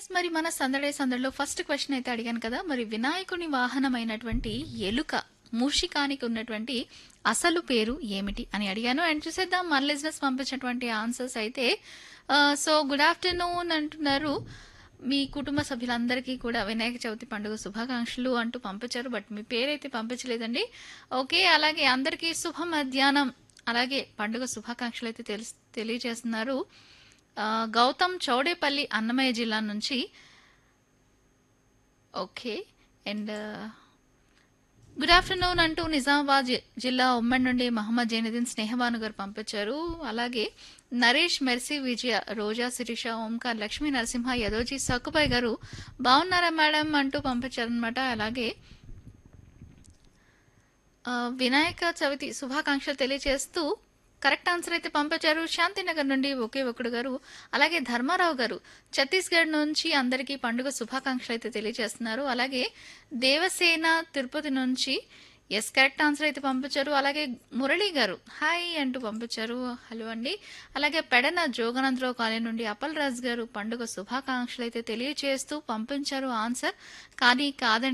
yes మరి మన సందడే సందడిలో ఫస్ట్ క్వశ్చన్ అయితే అడిగాను కదా మరి వినాయకుని వాహనమైనటువంటి ఎలుక మూషికానికి ఉన్నటువంటి అసలు పేరు ఏమిటి అని అడిగాను అండ్ చూసేద్దాం మన లిజినెస్ పంపించినటువంటి ఆన్సర్స్ అయితే సో గుడ్ ఆఫ్టర్నూన్ అంటున్నారు మీ కుటుంబ సభ్యులందరికీ కూడా వినాయక చవితి పండుగ శుభాకాంక్షలు అంటూ పంపించారు బట్ మీ పేరైతే పంపించలేదండి ఓకే అలాగే అందరికీ శుభ మధ్యాహ్నం అలాగే పండుగ శుభాకాంక్షలు అయితే తెలుసు తెలియజేస్తున్నారు ఆ, గౌతమ్ చౌడేపల్లి అన్నమయ్య జిల్లా నుంచి ఓకే అండ్ గుడ్ ఆఫ్టర్నూన్ అంటూ నిజామాబాద్ జి- జిల్లా ఉమ్మడి నుండి మహమ్మద్ జైనుద్దీన్ స్నేహబాను గారు పంపించారు అలాగే నరేష్ మెర్సీ విజయ రోజా శిరీష ఓంకార్ లక్ష్మీ నరసింహ యదోజీ సక్కుబాయ్ గారు బాగున్నారా మేడం అంటూ పంపించారనమాట అలాగే ఆ, వినాయక చవితి శుభాకాంక్షలు తెలియజేస్తూ కరెక్ట్ ఆన్సర్ అయితే పంపించారు శాంతినగర్ నుండి ఒకే ఒకడు గారు అలాగే ధర్మారావు గారు ఛత్తీస్గఢ్ నుంచి అందరికీ పండుగ శుభాకాంక్షలు అయితే తెలియజేస్తున్నారు అలాగే దేవసేన తిరుపతి నుంచి ఎస్ కరెక్ట్ ఆన్సర్ అయితే పంపించారు అలాగే మురళి గారు హాయ్ అంటూ పంపించారు హలో అండి అలాగే పెడన జోగనందరావు కాలనీ నుండి అపల్ రాజ్ గారు పండుగ శుభాకాంక్షలు అయితే తెలియజేస్తూ పంపించారు ఆన్సర్ కానీ కాదండి